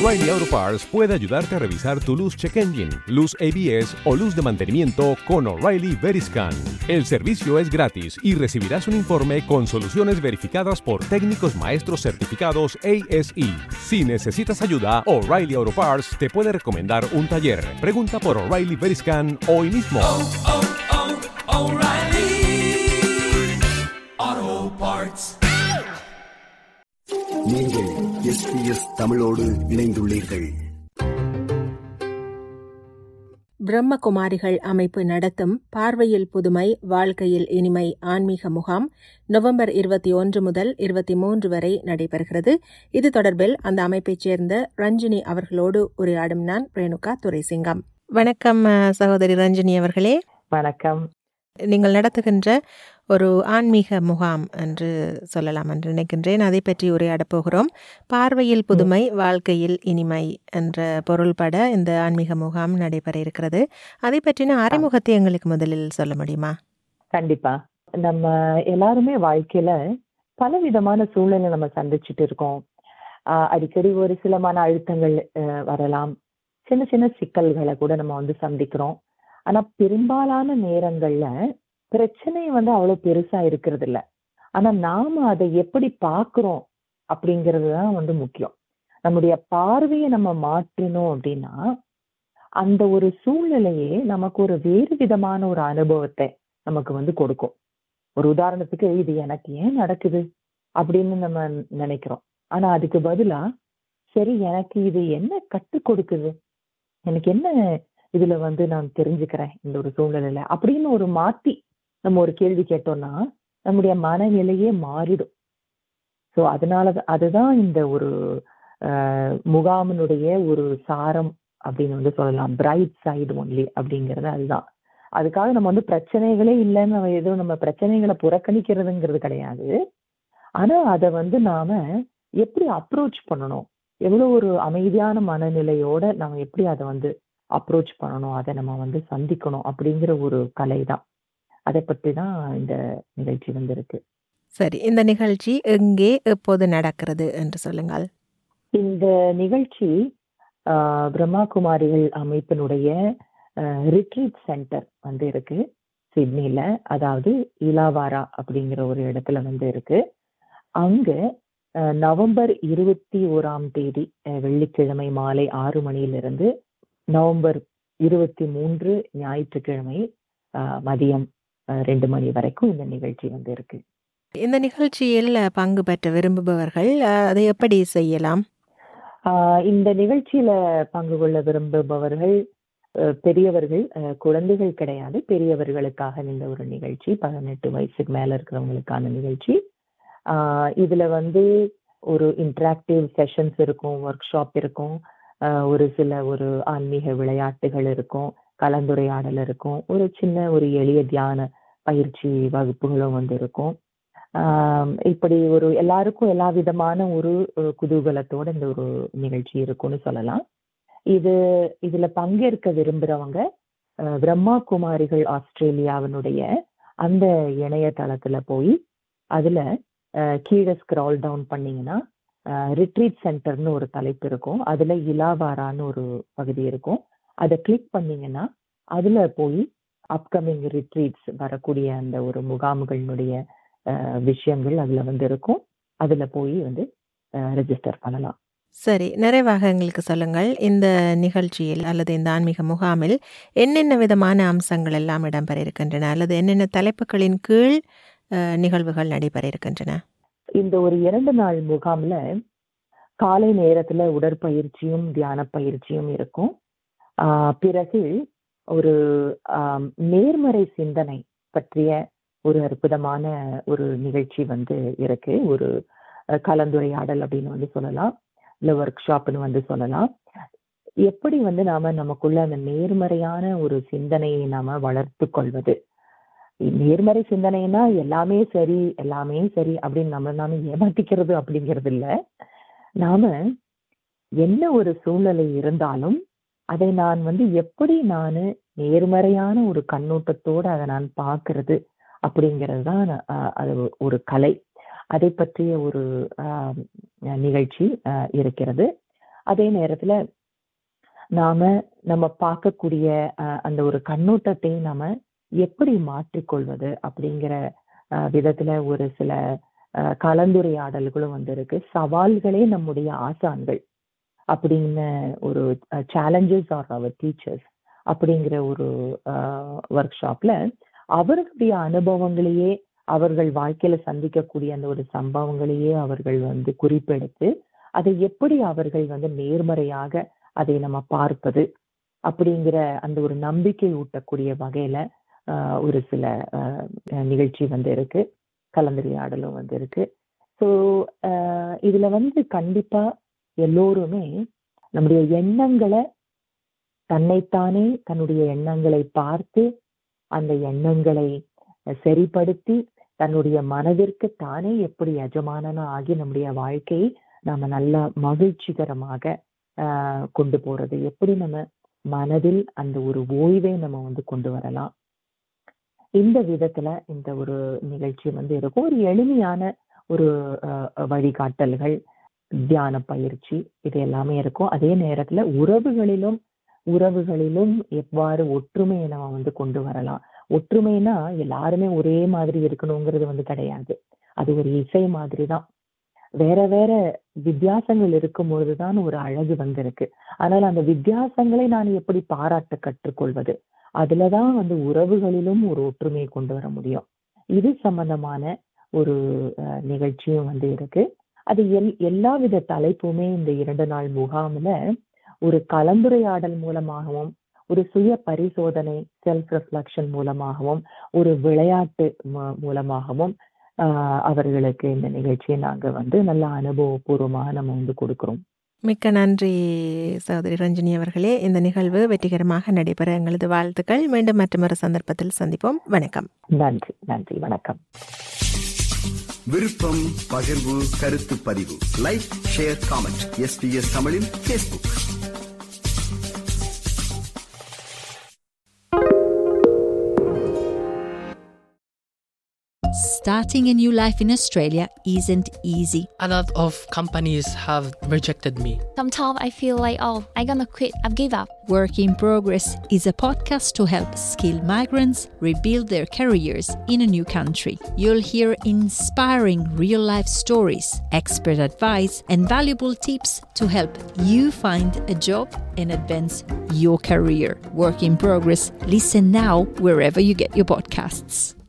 O'Reilly Auto Parts puede ayudarte a revisar tu luz check engine, luz ABS o luz de mantenimiento con O'Reilly Veriscan. El servicio es gratis y recibirás un informe con soluciones verificadas por técnicos maestros certificados ASE. Si necesitas ayuda, O'Reilly Auto Parts te puede recomendar un taller. Pregunta por O'Reilly Veriscan hoy mismo. oh, oh, O'Reilly Auto Parts. நீங்கள் SBS தமிழோடு இணைந்துள்ளீர்கள் பிரம்மகுமாரிகள் அமைப்பு நடத்தும் பார்வையில் புதுமை வாழ்க்கையில் இனிமை ஆன்மீக முகாம் நவம்பர் இருபத்தி ஒன்று முதல் இருபத்தி மூன்று வரை நடைபெறுகிறது இது தொடர்பில் அந்த அமைப்பைச் சேர்ந்த ரஞ்சினி அவர்களோடு உரையாடும் நான் ரேணுகா துரைசிங்கம் வணக்கம் சகோதரி ரஞ்சினி அவர்களே வணக்கம் நீங்கள் நடத்துகின்ற ஒரு ஆன்மீக முகாம் என்று சொல்லலாம் என்று நினைக்கின்றேன் அதை பற்றி உரையாடப் போகிறோம் பார்வையில் புதுமை வாழ்க்கையில் இனிமை என்ற பொருள்பட இந்த ஆன்மீக முகாம் நடைபெற இருக்கிறது அதை பற்றின அறிமுகத்தை எங்களுக்கு முதலில் சொல்ல முடியுமா கண்டிப்பா நம்ம எல்லாருமே வாழ்க்கையில பல விதமான சூழ்நிலை நம்ம சந்திச்சுட்டு இருக்கோம் ஆஹ் அடிக்கடி ஒரு சில மன அழுத்தங்கள் ஆஹ் வரலாம் சின்ன சின்ன சிக்கல்களை கூட நம்ம வந்து சந்திக்கிறோம் ஆனா பெரும்பாலான நேரங்கள்ல பிரச்சனை வந்து அவ்வளவு பெருசா இருக்கிறது இல்ல ஆனா நாம அதை எப்படி பாக்குறோம் அப்படிங்கிறது தான் வந்து முக்கியம் நம்முடைய பார்வையை நம்ம மாற்றினோம் அப்படின்னா அந்த ஒரு சூழ்நிலையே நமக்கு ஒரு வேறு விதமான ஒரு அனுபவத்தை நமக்கு வந்து கொடுக்கும் ஒரு உதாரணத்துக்கு இது எனக்கு ஏன் நடக்குது அப்படின்னு நம்ம நினைக்கிறோம் ஆனா அதுக்கு பதிலா சரி எனக்கு இது என்ன கற்றுக் கொடுக்குது எனக்கு என்ன இதுல வந்து நான் தெரிஞ்சுக்கிறேன் இந்த ஒரு சூழ்நிலையில அப்படின்னு ஒரு மாத்தி நம்ம ஒரு கேள்வி கேட்டோம்னா நம்முடைய மனநிலையே மாறிடும் ஸோ அதனால அதுதான் இந்த ஒரு ஆஹ், முகாமினுடைய ஒரு சாரம் அப்படின்னு வந்து சொல்லலாம் பிரைட் சைடு ஒன்லி அப்படிங்கிறது அதுதான் அதுக்காக நம்ம வந்து பிரச்சனைகளே இல்லைன்னு நம்ம எதுவும் நம்ம பிரச்சனைகளை புறக்கணிக்கிறதுங்கிறது கிடையாது ஆனா அதை வந்து நாம எப்படி அப்ரோச் பண்ணணும் எவ்வளவு ஒரு அமைதியான மனநிலையோட நம்ம எப்படி அதை வந்து அப்ரோச் பண்ணணும் அதை நம்ம வந்து சந்திக்கணும் அப்படிங்கிற ஒரு கலை தான் அதை பற்றி தான் இந்த நிகழ்ச்சி வந்து இருக்கு சரி இந்த நிகழ்ச்சி எங்கே எப்போது நடக்கிறது என்று சொல்லுங்கள் இந்த நிகழ்ச்சி ஆஹ், பிரம்மா குமாரிகள் அமைப்பினுடைய ரிட்ரீட் சென்டர் வந்து இருக்கு சிட்னில அதாவது இலாவாரா அப்படிங்கிற ஒரு இடத்துல வந்து இருக்கு அங்க ஆஹ், நவம்பர் இருபத்தி ஓராம் தேதி ஆஹ், வெள்ளிக்கிழமை மாலை ஆறு மணியிலிருந்து நவம்பர் இருபத்தி மூன்று ஞாயிற்றுக்கிழமை ஆஹ், மதியம் ஆஹ், ரெண்டு மணி வரைக்கும் இந்த நிகழ்ச்சி வந்து இருக்கு இந்த நிகழ்ச்சியில் பங்கு பெற்ற விரும்புபவர்கள் அஹ், அதை எப்படி செய்யலாம் ஆஹ் இந்த நிகழ்ச்சியில பங்கு கொள்ள விரும்புபவர்கள் அஹ், பெரியவர்கள் அஹ், குழந்தைகள் கிடையாது பெரியவர்களுக்காக இந்த ஒரு நிகழ்ச்சி பதினெட்டு வயசுக்கு மேல இருக்கிறவங்களுக்கான நிகழ்ச்சி ஆஹ் இதுல வந்து ஒரு இன்டராக்டிவ் செஷன்ஸ் இருக்கும் ஒர்க் ஷாப் இருக்கும் ஆஹ் ஒரு சில ஒரு ஆன்மீக விளையாட்டுகள் இருக்கும் கலந்துரையாடல் இருக்கும் ஒரு சின்ன ஒரு எளிய தியான பயிற்சி வகுப்புகளும் வந்து இருக்கும் ஆஹ் இப்படி ஒரு எல்லாருக்கும் எல்லா விதமான ஒரு அஹ், குதூகலத்தோட இந்த ஒரு நிகழ்ச்சி இருக்கும்னு சொல்லலாம் இது இதுல பங்கேற்க விரும்புறவங்க அஹ், பிரம்மா குமாரிகள் ஆஸ்திரேலியாவினுடைய அந்த இணையதளத்துல போய் அதுல அஹ், கீழே ஸ்க்ரால் டவுன் பண்ணீங்கன்னா ரிட்ரீட் சென்டர்னு ஒரு தலைப்பு இருக்கும் அதுல இலாவாரான்னு ஒரு பகுதி இருக்கும் அதை கிளிக் பண்ணீங்கன்னா அதுல போய் அப்கமிங் ரிட்ரீட்ஸ் வரக்கூடிய அந்த ஒரு முகாம்களினுடைய அஹ், விஷயங்கள் அதுல வந்து இருக்கும் அதுல போய் வந்து ரெஜிஸ்டர் பண்ணலாம் சரி நிறைவாக எங்களுக்கு சொல்லுங்கள் இந்த நிகழ்ச்சியில் அல்லது இந்த ஆன்மீக முகாமில் என்னென்ன விதமான அம்சங்கள் எல்லாம் இடம்பெற இருக்கின்றன அல்லது என்னென்ன தலைப்புகளின் கீழ் அஹ், நிகழ்வுகள் நடைபெற இருக்கின்றன இந்த ஒரு இரண்டு நாள் முகாம்ல காலை நேரத்துல உடற்பயிற்சியும் தியான பயிற்சியும் இருக்கும் ஆஹ் பிறகு ஒரு ஆம், நேர்மறை சிந்தனை பற்றிய ஒரு அற்புதமான ஒரு நிகழ்ச்சி வந்து இருக்கு ஒரு அஹ், கலந்துரையாடல் அப்படின்னு வந்து சொல்லலாம் இல்ல ஒர்க் ஷாப்னு வந்து சொல்லலாம் எப்படி வந்து நாம நமக்குள்ள அந்த நேர்மறையான ஒரு சிந்தனையை நாம வளர்த்து கொள்வது நேர்மறை சிந்தனைனா எல்லாமே சரி எல்லாமே சரி அப்படின்னு நம்ம நாம ஏமாத்திக்கிறது அப்படிங்கிறது இல்ல நாம என்ன ஒரு சூழ்நிலை இருந்தாலும் அதை நான் வந்து எப்படி நான் நேர்மறையான ஒரு கண்ணோட்டத்தோட அதை நான் பார்க்கிறது அப்படிங்கிறது தான் அஹ், அது ஒரு கலை அதை பற்றிய ஒரு ஆஹ், நிகழ்ச்சி ஆஹ், இருக்கிறது அதே நேரத்துல நாம நம்ம பார்க்கக்கூடிய அஹ், அந்த ஒரு கண்ணோட்டத்தை நாம எப்படி மாற்றிக்கொள்வது அப்படிங்கிற அஹ், விதத்துல ஒரு சில அஹ், கலந்துரையாடல்களும் வந்திருக்கு சவால்களே நம்முடைய ஆசான்கள் அப்படின்னு ஒரு சேலஞ்சஸ் ஆர் அவர் டீச்சர்ஸ் அப்படிங்கிற ஒரு ஒர்க் ஷாப்ல அவர்களுடைய அனுபவங்களையே அவர்கள் வாழ்க்கையில சந்திக்கக்கூடிய அந்த ஒரு சம்பவங்களையே அவர்கள் வந்து குறிப்பெடுத்து அதை எப்படி அவர்கள் வந்து நேர்மறையாக அதை நம்ம பார்ப்பது அப்படிங்கிற அந்த ஒரு நம்பிக்கை ஊட்டக்கூடிய வகையில ஆஹ், ஒரு சில ஆஹ், நிகழ்ச்சி வந்து இருக்கு கலந்துரையாடலும் வந்து இருக்கு ஸோ இதுல வந்து கண்டிப்பா எல்லோருமே நம்முடைய எண்ணங்களை தன்னைத்தானே தன்னுடைய எண்ணங்களை பார்த்து அந்த எண்ணங்களை சரிப்படுத்தி தன்னுடைய மனதிற்கு தானே எப்படி எஜமானனா ஆகி நம்முடைய வாழ்க்கையை நாம நல்ல மகிழ்ச்சிகரமாக ஆஹ், கொண்டு போறது எப்படி நம்ம மனதில் அந்த ஒரு ஓய்வை நம்ம வந்து கொண்டு வரலாம் இந்த விதத்துல இந்த ஒரு நிகழ்ச்சி வந்து இருக்கும் ஒரு எளிமையான ஒரு ஆஹ், வழிகாட்டல்கள் தியான பயிற்சி இது எல்லாமே இருக்கும் அதே நேரத்துல உறவுகளிலும் உறவுகளிலும் எவ்வாறு ஒற்றுமையை நம்ம வந்து கொண்டு வரலாம் ஒற்றுமைனா எல்லாருமே ஒரே மாதிரி இருக்கணுங்கிறது வந்து கிடையாது அது ஒரு இசை மாதிரி தான் வேற வேற வித்தியாசங்கள் இருக்கும் பொழுதுதான் ஒரு அழகு வந்திருக்கு ஆனால் அந்த வித்தியாசங்களை நான் எப்படி பாராட்ட கற்றுக்கொள்வது அதுலதான் வந்து உறவுகளிலும் ஒரு ஒற்றுமையை கொண்டு வர முடியும் இது சம்பந்தமான ஒரு அஹ், நிகழ்ச்சியும் வந்து இருக்கு அது எல் எல்லா வித தலைப்புமே இந்த இரண்டு நாள் முகாம்ல ஒரு கலந்துரையாடல் மூலமாகவும் ஒரு சுய பரிசோதனை செல்ஃப் ரெஃப்ளெக்ஷன் மூலமாகவும் ஒரு விளையாட்டு மூ- மூலமாகவும் ஆஹ் அவர்களுக்கு இந்த நிகழ்ச்சியை நாங்க வந்து நல்ல அனுபவபூர்வமாக நம்ம வந்து கொடுக்கிறோம் மிக்க நன்றி சகோதரி ரஞ்சினி அவர்களே இந்த நிகழ்வு வெற்றிகரமாக நடைபெற எங்களது வாழ்த்துக்கள் மீண்டும் மற்றொரு சந்தர்ப்பத்தில் சந்திப்போம் வணக்கம் நன்றி நன்றி வணக்கம் விருப்பம் பகிர்வு கருத்து பதிவு லைக் ஷேர் காமெண்ட் எஸ்பிஎஸ் தமிழின் Facebook Starting a new life in Australia isn't easy. A lot of companies have rejected me. Sometimes I feel like, oh, I'm gonna quit, I've give up. Work in Progress is a podcast to help skilled migrants rebuild their careers in a new country. You'll hear inspiring real life stories, expert advice, and valuable tips to help you find a job and advance your career. Work in Progress. Listen now wherever you get your podcasts.